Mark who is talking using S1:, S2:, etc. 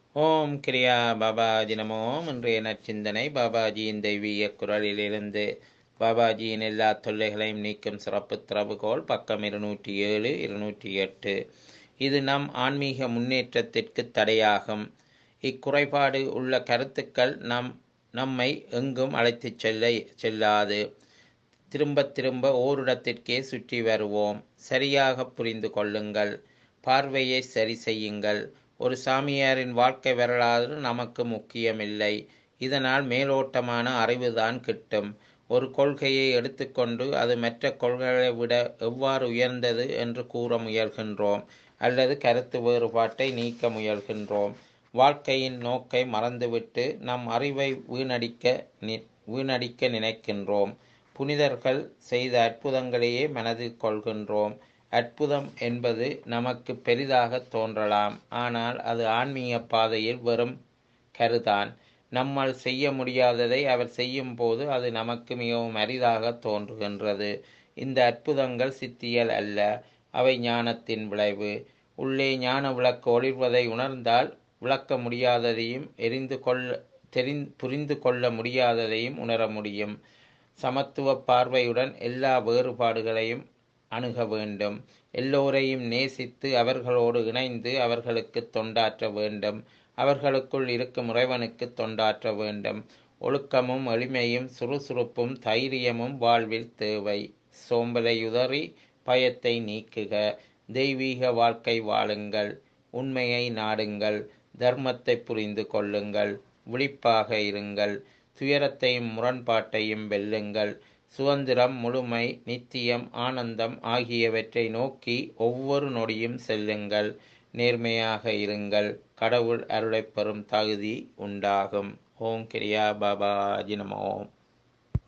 S1: ஓம் கிரியா பாபாஜி நமோ இன்றைய நற்சிந்தனை பாபாஜியின் தெய்வீக குரலிலிருந்து பாபாஜியின் எல்லா தொல்லைகளையும் நீக்கும் சிறப்பு திறவுகோல் பக்கம் இருநூற்றி ஏழு இருநூற்றி எட்டு இது நம் ஆன்மீக முன்னேற்றத்திற்கு தடையாகும் இக்குறைபாடு உள்ள கருத்துக்கள் நம் நம்மை எங்கும் அழைத்துச் செல்ல செல்லாது திரும்ப திரும்ப ஓரிடத்திற்கே சுற்றி வருவோம் சரியாக புரிந்து கொள்ளுங்கள் பார்வையை சரி செய்யுங்கள் ஒரு சாமியாரின் வாழ்க்கை வரலாறு நமக்கு முக்கியமில்லை இதனால் மேலோட்டமான அறிவுதான் கிட்டும் ஒரு கொள்கையை எடுத்துக்கொண்டு அது மற்ற கொள்கைகளை விட எவ்வாறு உயர்ந்தது என்று கூற முயல்கின்றோம் அல்லது கருத்து வேறுபாட்டை நீக்க முயல்கின்றோம் வாழ்க்கையின் நோக்கை மறந்துவிட்டு நம் அறிவை வீணடிக்க வீணடிக்க நினைக்கின்றோம் புனிதர்கள் செய்த அற்புதங்களையே மனதில் கொள்கின்றோம் அற்புதம் என்பது நமக்கு பெரிதாக தோன்றலாம் ஆனால் அது ஆன்மீக பாதையில் வெறும் கருதான் நம்மால் செய்ய முடியாததை அவர் செய்யும் போது அது நமக்கு மிகவும் அரிதாக தோன்றுகின்றது இந்த அற்புதங்கள் சித்தியல் அல்ல அவை ஞானத்தின் விளைவு உள்ளே ஞான விளக்கு ஒளிர்வதை உணர்ந்தால் விளக்க முடியாததையும் எரிந்து கொள்ள தெரி புரிந்து கொள்ள முடியாததையும் உணர முடியும் சமத்துவ பார்வையுடன் எல்லா வேறுபாடுகளையும் அணுக வேண்டும் எல்லோரையும் நேசித்து அவர்களோடு இணைந்து அவர்களுக்கு தொண்டாற்ற வேண்டும் அவர்களுக்குள் இருக்கும் இறைவனுக்கு தொண்டாற்ற வேண்டும் ஒழுக்கமும் எளிமையும் சுறுசுறுப்பும் தைரியமும் வாழ்வில் தேவை சோம்பலையுதறி பயத்தை நீக்குக தெய்வீக வாழ்க்கை வாழுங்கள் உண்மையை நாடுங்கள் தர்மத்தை புரிந்து கொள்ளுங்கள் விழிப்பாக இருங்கள் துயரத்தையும் முரண்பாட்டையும் வெல்லுங்கள் சுதந்திரம் முழுமை நித்தியம் ஆனந்தம் ஆகியவற்றை நோக்கி ஒவ்வொரு நொடியும் செல்லுங்கள் நேர்மையாக இருங்கள் கடவுள் அருளை பெறும் தகுதி உண்டாகும் ஓம் கிரியா பாபா ஜினமோம்